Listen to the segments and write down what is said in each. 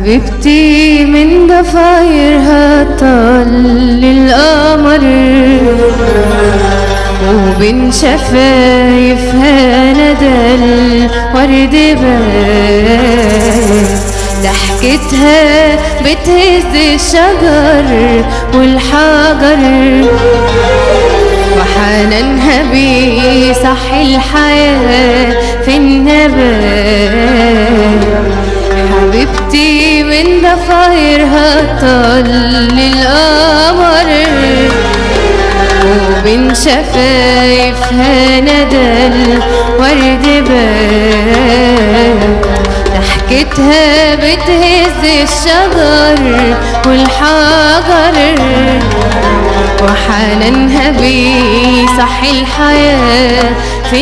حبيبتي من ضفايرها طل القمر وبين شفايفها ندى الورد بان ضحكتها بتهز الشجر والحجر وحنانها بيصحي الحياة في النبات حبيبتي من ضفايرها طل القمر وبين شفايفها ندى الورد بان ضحكتها بتهز الشجر والحجر وحنانها بيصحي الحياة في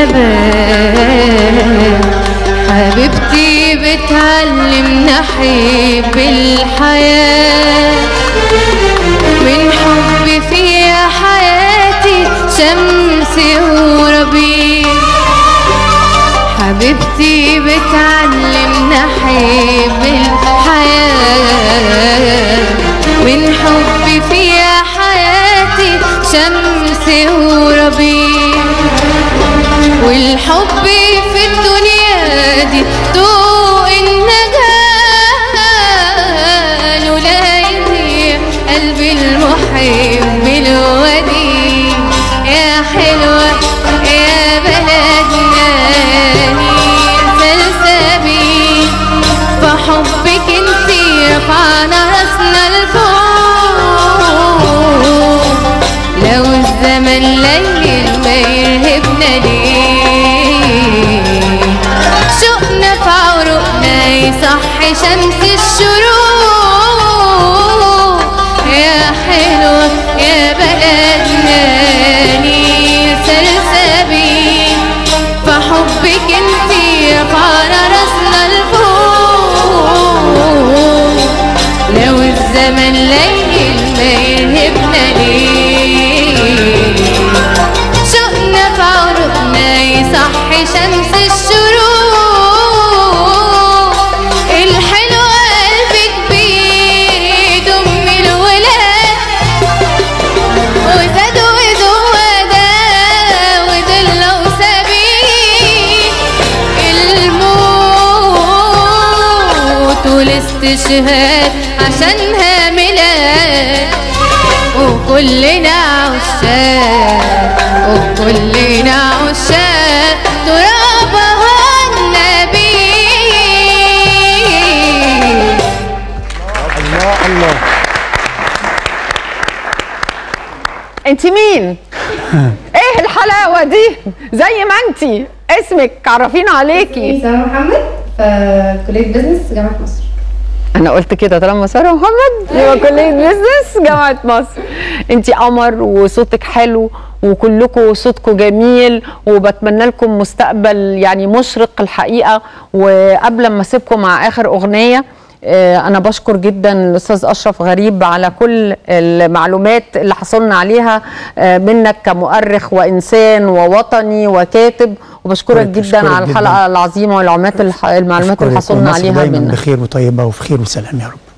النبات حبيبتي بتعلمنا حب الحياة من حب فيها حياتي شمسي وربيع حبيبتي بتعلمنا حب الحياة من حب فيها حياتي شمسي وربيع والحب في الدنيا دي طوق النجاة لولا يضيع قلبي المحب الوديع يا حلوة يا بلدنا سلسبيل فحبك انتي رفعنا راسنا لفوق لو الزمن ليل ما يرهبنا ليه شوقنا في عروقنا يصحي شمس الشروق يا حلوة يا بلدنا نيل سلسبيل فحبك انتي رفعنا راسنا لفوق لو الزمن ليل ما يرهبنا ليه شوقنا في عروقنا يصحي شمس الشروق الحلوة قلب كبير يضم الولاد وزاد وزوادة ودلة وسبيل الموت والاستشهاد عشانها ميلاد وكلنا عشاق وكلنا عشاق ترابها النبي الله الله انت مين ايه الحلاوه دي زي ما انت اسمك عرفينا عليكي سارة محمد في كلية بزنس جامعة مصر انا قلت كده طالما ساره محمد يبقى كليه بيزنس جامعه مصر انت قمر وصوتك حلو وكلكم صوتكم جميل وبتمنى لكم مستقبل يعني مشرق الحقيقه وقبل ما اسيبكم مع اخر اغنيه آه، انا بشكر جدا الاستاذ اشرف غريب على كل المعلومات اللي حصلنا عليها آه، منك كمؤرخ وانسان ووطني وكاتب وبشكرك طيب، جدا أشكرك على جداً. الحلقه العظيمه والعلومات الح- المعلومات اللي أشكرك حصلنا والناس عليها دايما منك بخير وطيبه وفي خير وسلام يا رب